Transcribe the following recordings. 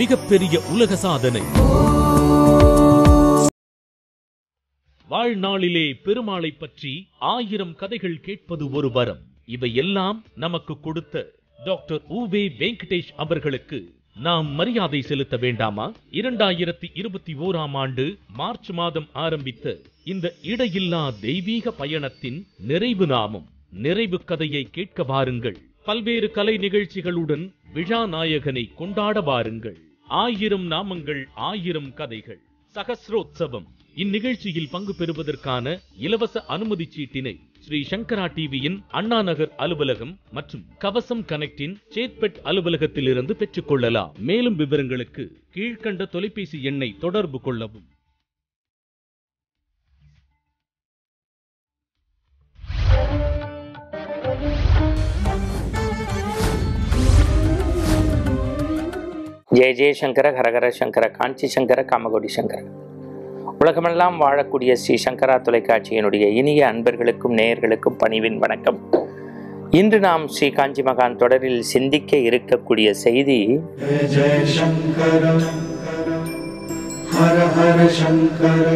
மிகப்பெரிய உலக சாதனை வாழ்நாளிலே பெருமாளை பற்றி ஆயிரம் கதைகள் கேட்பது ஒரு வரம் இவையெல்லாம் நமக்கு கொடுத்த டாக்டர் உவே வெங்கடேஷ் அவர்களுக்கு நாம் மரியாதை செலுத்த வேண்டாமா இரண்டாயிரத்தி இருபத்தி ஓராம் ஆண்டு மார்ச் மாதம் ஆரம்பித்த இந்த இடையில்லா தெய்வீக பயணத்தின் நிறைவு நாமம் நிறைவு கதையை கேட்க வாருங்கள் பல்வேறு கலை நிகழ்ச்சிகளுடன் விழா நாயகனை கொண்டாட வாருங்கள் ஆயிரம் நாமங்கள் ஆயிரம் கதைகள் சகஸ்ரோத்சவம் இந்நிகழ்ச்சியில் பங்கு பெறுவதற்கான இலவச அனுமதி சீட்டினை ஸ்ரீ சங்கரா டிவியின் அண்ணா நகர் அலுவலகம் மற்றும் கவசம் கனெக்டின் சேத்பெட் அலுவலகத்திலிருந்து பெற்றுக் கொள்ளலாம் மேலும் விவரங்களுக்கு கீழ்க்கண்ட தொலைபேசி எண்ணை தொடர்பு கொள்ளவும் ஜெய ஜெயசங்கர ஹரஹர சங்கர காஞ்சி சங்கர காமகோடி சங்கர உலகமெல்லாம் வாழக்கூடிய ஸ்ரீ சங்கரா தொலைக்காட்சியினுடைய இனிய அன்பர்களுக்கும் நேயர்களுக்கும் பணிவின் வணக்கம் இன்று நாம் ஸ்ரீ காஞ்சி மகான் தொடரில் சிந்திக்க இருக்கக்கூடிய செய்தி जय जय शङ्कर हर हर शङ्कर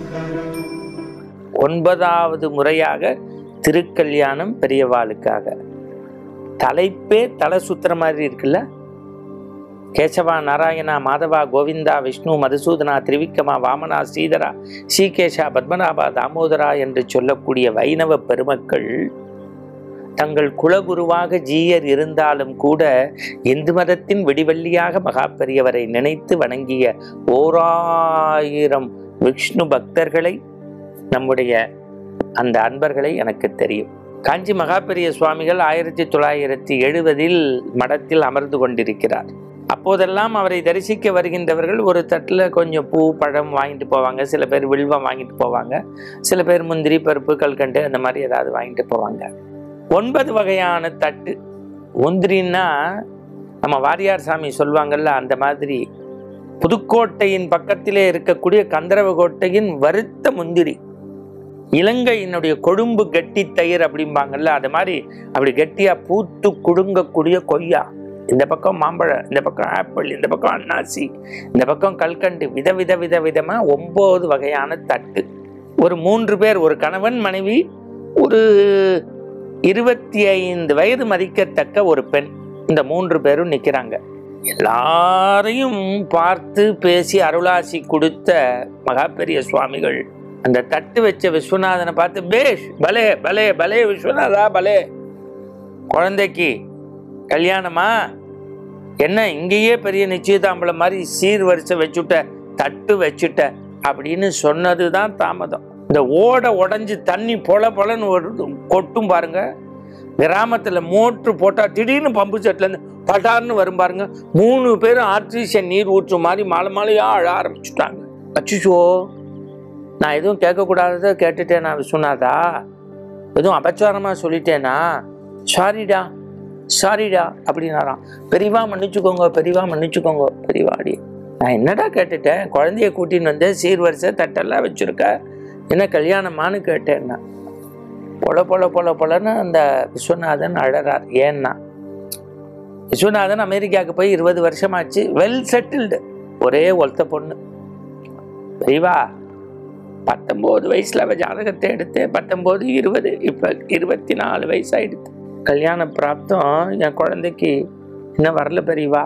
ஒன்பதாவது முறையாக திருக்கல்யாணம் பெரியவாளுக்காக தலைப்பே தலை சுத்துற மாதிரி இருக்குல்ல கேசவா நாராயணா மாதவா கோவிந்தா விஷ்ணு மதுசூதனா திரிவிக்ரமா வாமனா ஸ்ரீதரா ஸ்ரீகேஷா பத்மநாபா தாமோதரா என்று சொல்லக்கூடிய வைணவ பெருமக்கள் தங்கள் குலகுருவாக ஜீயர் இருந்தாலும் கூட இந்து மதத்தின் விடிவெள்ளியாக மகா பெரியவரை நினைத்து வணங்கிய ஓராயிரம் விஷ்ணு பக்தர்களை நம்முடைய அந்த அன்பர்களை எனக்கு தெரியும் காஞ்சி மகாபெரிய சுவாமிகள் ஆயிரத்தி தொள்ளாயிரத்தி எழுபதில் மடத்தில் அமர்ந்து கொண்டிருக்கிறார் அப்போதெல்லாம் அவரை தரிசிக்க வருகின்றவர்கள் ஒரு தட்டில் கொஞ்சம் பூ பழம் வாங்கிட்டு போவாங்க சில பேர் வில்வம் வாங்கிட்டு போவாங்க சில பேர் முந்திரி பருப்பு கல்கண்டு அந்த மாதிரி ஏதாவது வாங்கிட்டு போவாங்க ஒன்பது வகையான தட்டு முந்திரின்னா நம்ம வாரியார் சாமி சொல்லுவாங்கல்ல அந்த மாதிரி புதுக்கோட்டையின் பக்கத்திலே இருக்கக்கூடிய கந்தரவ கோட்டையின் வருத்த முந்திரி இலங்கையினுடைய கொழும்பு கெட்டி தயிர் அப்படிம்பாங்கல்ல அது மாதிரி அப்படி கெட்டியா பூத்து குடுங்கக்கூடிய கொய்யா இந்த பக்கம் மாம்பழம் இந்த பக்கம் ஆப்பிள் இந்த பக்கம் அன்னாசி இந்த பக்கம் கல்கண்டு வித வித வித விதமா ஒன்பது வகையான தட்டு ஒரு மூன்று பேர் ஒரு கணவன் மனைவி ஒரு இருபத்தி ஐந்து வயது மதிக்கத்தக்க ஒரு பெண் இந்த மூன்று பேரும் நிக்கிறாங்க எல்லாரையும் பார்த்து பேசி அருளாசி கொடுத்த மகாபெரிய சுவாமிகள் அந்த தட்டு வச்ச விஸ்வநாதனை பார்த்து பேஷ் பலே பலே பலே விஸ்வநாதா பலே குழந்தைக்கு கல்யாணமா என்ன இங்கேயே பெரிய நிச்சயதாம்பலம் மாதிரி சீர் வரிசை வச்சுட்ட தட்டு வச்சுட்ட அப்படின்னு சொன்னது தான் தாமதம் இந்த ஓடை உடைஞ்சு தண்ணி பொல பொலன்னு ஒரு கொட்டும் பாருங்க கிராமத்தில் மோட்ரு போட்டால் திடீர்னு பம்பு செட்லேருந்து பட்டார்னு வரும் பாருங்க மூணு பேரும் ஆர்டிஃபிஷியல் நீர் ஊற்றும் மாதிரி மாலை மாலையாக அழ ஆரம்பிச்சுட்டாங்க அச்சுச்சோ நான் எதுவும் கேட்கக்கூடாததை கேட்டுட்டேனா விஸ்வநாதா எதுவும் அபச்சாரமாக சொல்லிட்டேனா சாரிடா சாரிடா அப்படின்னாராம் பெரியவா மன்னிச்சுக்கோங்க பெரியவா மன்னிச்சுக்கோங்க பெரியவாடி நான் என்னடா கேட்டுட்டேன் குழந்தைய கூட்டின்னு வந்து சீர்வரிசை தட்டெல்லாம் வச்சுருக்க என்ன கல்யாணமான்னு கேட்டேன்னா பொல பொல பொல பொலன்னு அந்த விஸ்வநாதன் அழறார் ஏன்னா விஸ்வநாதன் அமெரிக்காவுக்கு போய் இருபது வருஷமாச்சு வெல் செட்டில்டு ஒரே ஒருத்த பொண்ணு பெரியவா பத்தொம்போது வயசுல அவ ஜாதகத்தை எடுத்து பத்தொம்போது இருபது இப்போ இருபத்தி நாலு வயசாயிடுது கல்யாண பிராப்தம் என் குழந்தைக்கு இன்னும் வரல பெரியவா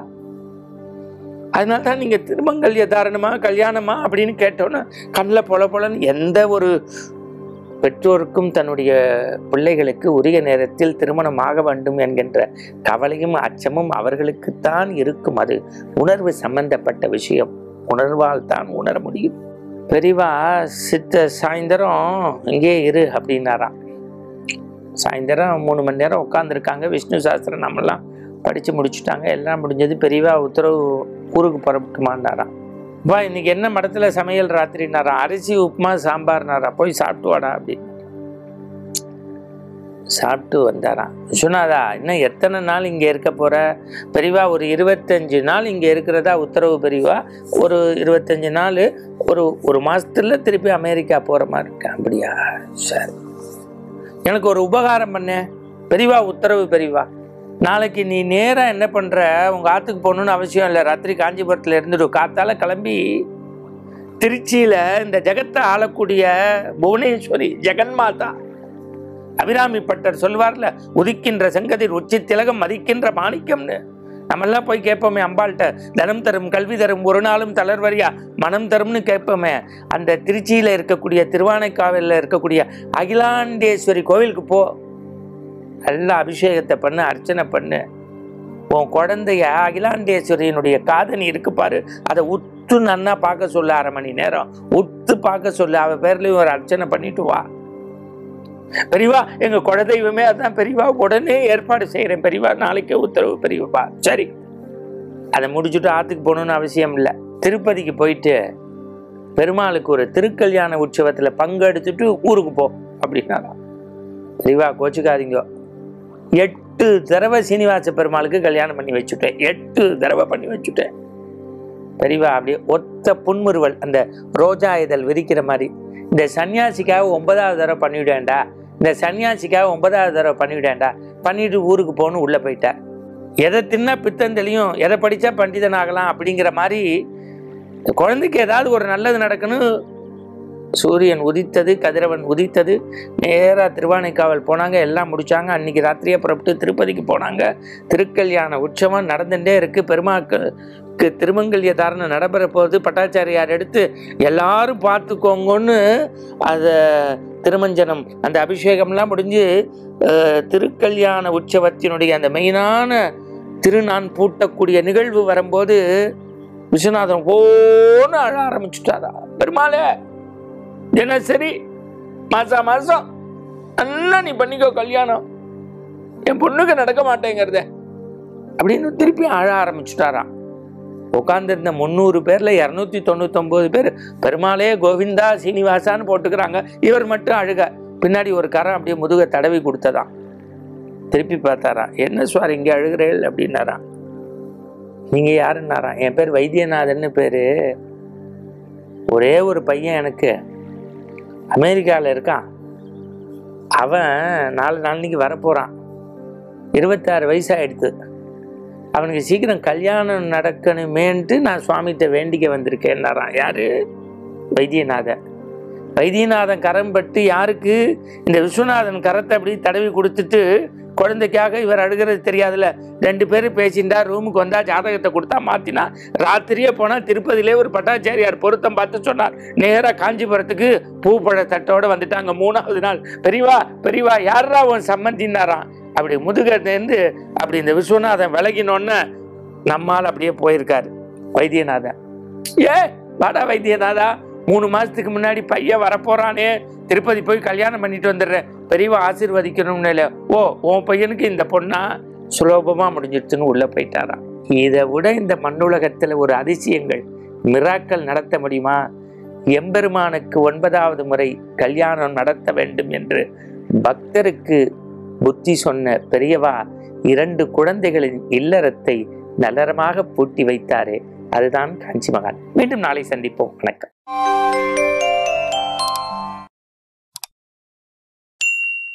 அதனால தான் நீங்கள் திருமங்கல்ய தாரணமா கல்யாணமா அப்படின்னு கேட்டோன்னா கண்ணில் பொல பொலன்னு எந்த ஒரு பெற்றோருக்கும் தன்னுடைய பிள்ளைகளுக்கு உரிய நேரத்தில் திருமணம் ஆக வேண்டும் என்கின்ற கவலையும் அச்சமும் அவர்களுக்குத்தான் இருக்கும் அது உணர்வு சம்பந்தப்பட்ட விஷயம் உணர்வால் தான் உணர முடியும் பெரியவா சித்த சாயந்தரம் இங்கே இரு அப்படின்னாராம் சாயந்தரம் மூணு மணி நேரம் உட்காந்துருக்காங்க விஷ்ணு சாஸ்திரம் நம்மெல்லாம் படித்து முடிச்சுட்டாங்க எல்லாம் முடிஞ்சது பெரியவா உத்தரவு ஊருக்கு புறப்பட்டுமான்னாராம் வா இன்னைக்கு என்ன மடத்தில் சமையல் ராத்திரினாராம் அரிசி உப்புமா சாம்பார்னாரா போய் சாப்பிட்டு வாடா அப்படின்னு சாப்பிட்டு வந்தாராம் விஸ்வநாதா இன்னும் எத்தனை நாள் இங்கே இருக்க போற பெரியவா ஒரு இருபத்தஞ்சு நாள் இங்கே இருக்கிறதா உத்தரவு பெரியவா ஒரு இருபத்தஞ்சு நாள் ஒரு ஒரு மாசத்துல திருப்பி அமெரிக்கா போகிற மாதிரி இருக்கேன் அப்படியா சரி எனக்கு ஒரு உபகாரம் பண்ண பெரியவா உத்தரவு பெரியவா நாளைக்கு நீ நேரா என்ன பண்ற உங்க ஆத்துக்கு போகணும்னு அவசியம் இல்லை ராத்திரி காஞ்சிபுரத்துல இருந்துட்டு காத்தால கிளம்பி திருச்சியில இந்த ஜெகத்தை ஆளக்கூடிய புவனேஸ்வரி ஜெகன்மாதா அபிராமி பட்டர் சொல்வார்ல உதிக்கின்ற செங்கதிர் உச்சி திலகம் மதிக்கின்ற மாணிக்கம்னு நம்மெல்லாம் போய் கேட்போமே அம்பாள்கிட்ட தனம் தரும் கல்வி தரும் ஒரு நாளும் தளர்வரியா மனம் தரும்னு கேட்போமே அந்த திருச்சியில இருக்கக்கூடிய திருவானைக்காவலில் இருக்கக்கூடிய அகிலாண்டேஸ்வரி கோவிலுக்கு போ நல்லா அபிஷேகத்தை பண்ணு அர்ச்சனை பண்ணு உன் குழந்தைய அகிலாண்டேஸ்வரியினுடைய காதணி இருக்கு பாரு அதை உத்து நன்னா பார்க்க சொல்ல அரை மணி நேரம் உத்து பார்க்க சொல்ல அவ பேர்லயும் ஒரு அர்ச்சனை பண்ணிட்டு வா பெரியவா எங்க குலதெய்வமே அதான் பெரியவா உடனே ஏற்பாடு செய்யறேன் பெரியவா நாளைக்கே உத்தரவு பெரியவா சரி அதை முடிச்சுட்டு ஆத்துக்கு போகணும்னு அவசியம் இல்லை திருப்பதிக்கு போயிட்டு பெருமாளுக்கு ஒரு திருக்கல்யாண உற்சவத்துல பங்கெடுத்துட்டு ஊருக்கு போ அப்படின்னாராம் பெரியவா கோச்சுக்காதீங்க எட்டு தடவை சீனிவாச பெருமாளுக்கு கல்யாணம் பண்ணி வச்சுட்டேன் எட்டு தடவை பண்ணி வச்சுட்டேன் பெரியவா அப்படியே ஒத்த புன்முறுவல் அந்த ரோஜா இதழ் விரிக்கிற மாதிரி இந்த சன்னியாசிக்காக ஒன்பதாவது தடவை பண்ணிவிடேன்டா இந்த சன்னியாசிக்காக ஒன்பதாவது தடவை பண்ணிவிடேன்டா பண்ணிட்டு ஊருக்கு போகணும் உள்ளே போயிட்டேன் எதை தின்னா பித்தம் தெளியும் எதை படித்தா பண்டிதன் ஆகலாம் அப்படிங்கிற மாதிரி இந்த குழந்தைக்கு ஏதாவது ஒரு நல்லது நடக்கணும் சூரியன் உதித்தது கதிரவன் உதித்தது நேராக திருவானைக்காவல் போனாங்க எல்லாம் முடிச்சாங்க அன்னைக்கு ராத்திரியே புறப்பட்டு திருப்பதிக்கு போனாங்க திருக்கல்யாண உற்சவம் நடந்துட்டே இருக்கு பெருமாக்கு திருமங்கல்ய தாரணம் நடைபெற போகுது பட்டாச்சாரியார் எடுத்து எல்லாரும் பார்த்துக்கோங்கன்னு அதை திருமஞ்சனம் அந்த அபிஷேகம்லாம் முடிஞ்சு அஹ், திருக்கல்யாண உற்சவத்தினுடைய அந்த மெயினான திருநான் பூட்டக்கூடிய நிகழ்வு வரும்போது விஸ்வநாதன் ஓன்னு அழ ஆரம்பிச்சுட்டாரா பெருமாளே தினசரி மாசா மாசம் நல்லா நீ பண்ணிக்கோ கல்யாணம் என் பொண்ணுக்கு நடக்க மாட்டேங்கிறத அப்படின்னு திருப்பி அழ ஆரம்பிச்சுட்டாராம் உட்காந்துருந்த முந்நூறு பேர்ல இரநூத்தி தொண்ணூத்தொன்பது பேர் பெருமாளே கோவிந்தா சீனிவாசான்னு போட்டுக்கிறாங்க இவர் மட்டும் அழுக பின்னாடி ஒரு கரம் அப்படியே முதுக தடவி கொடுத்ததாம் திருப்பி பார்த்தாராம் என்ன சுவார் இங்கே அழுகிறேள் அப்படின்னாராம் நீங்க யாருன்னாராம் என் பேர் வைத்தியநாதன்னு பேரு ஒரே ஒரு பையன் எனக்கு அமெரிக்காவில் இருக்கான் அவன் நாலு நாளைக்கு வரப்போகிறான் இருபத்தாறு வயசாகிடுது அவனுக்கு சீக்கிரம் கல்யாணம் நடக்கணுமேன்ட்டு நான் சுவாமிகிட்ட வேண்டிக்க வந்திருக்கேன்னாரான் யாரு வைத்தியநாதன் வைத்தியநாதன் கரம் பட்டு யாருக்கு இந்த விஸ்வநாதன் கரத்தை அப்படி தடவி கொடுத்துட்டு குழந்தைக்காக இவர் அழுகிறது தெரியாதுல்ல ரெண்டு பேரும் பேசிண்டா ரூமுக்கு வந்தா ஜாதகத்தை கொடுத்தா மாத்தினா ராத்திரியே போனா திருப்பதியிலே ஒரு பட்டாச்சாரியார் பொருத்தம் பார்த்து சொன்னார் நேரா காஞ்சிபுரத்துக்கு பூ பழ தட்டோட வந்துட்டாங்க மூணாவது நாள் பெரியவா பெரியவா யாரா உன் சம்மந்தின்னாராம் அப்படி முதுகேந்து அப்படி இந்த விஸ்வநாதன் விலகினோன்னு நம்மால் அப்படியே போயிருக்காரு வைத்தியநாதன் ஏ வாடா வைத்தியநாதா மூணு மாசத்துக்கு முன்னாடி பையன் வரப்போறானே திருப்பதி போய் கல்யாணம் பண்ணிட்டு வந்துடுறேன் பெரியவா ஆசீர்வதிக்கணும்னு இல்லை ஓ உன் பையனுக்கு இந்த பொண்ணா சுலபமா முடிஞ்சிடுச்சுன்னு உள்ள போயிட்டாராம் இதை விட இந்த மண்ணுலகத்துல ஒரு அதிசயங்கள் மிராக்கள் நடத்த முடியுமா எம்பெருமானுக்கு ஒன்பதாவது முறை கல்யாணம் நடத்த வேண்டும் என்று பக்தருக்கு புத்தி சொன்ன பெரியவா இரண்டு குழந்தைகளின் இல்லறத்தை நல்லறமாக பூட்டி வைத்தாரே அதுதான் காஞ்சி மகான் மீண்டும் நாளை சந்திப்போம் வணக்கம்